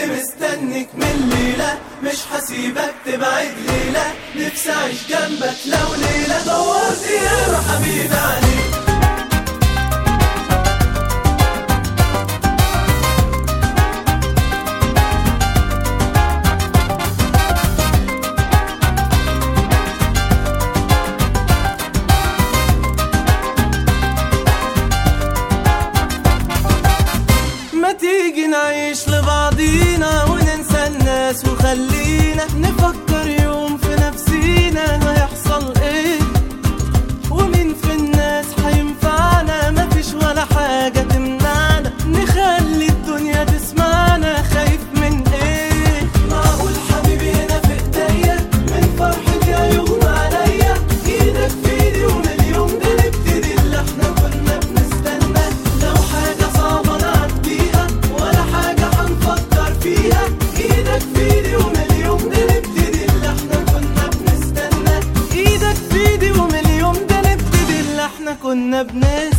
اللي مستنيك من ليلة مش حسيبك تبعد ليلة نفسي اعيش جنبك لو ليلة دورت يا حبيبي عليك ما تيجي نعيش لبعضينا وننسى الناس وخلينا نفكر يوم في نفسينا هيحصل ايه ومين في الناس هينفعنا مفيش ولا حاجة تمنعنا نخلي الدنيا تسمعنا خايف من ايه معقول حبيبي هنا في ايديا من فرحتي هيغمى عليا ايدك في ايدي ومليون ده نبتدي اللي احنا كنا بنستنى لو حاجة صعبة نعديها ولا حاجة هنفكر فيها ايدك في ايدي ومليون ده نبتدي اللي احنا كنا بنستنى ايدك في ايدي ومليون ده نبتدي اللي احنا كنا بنستنى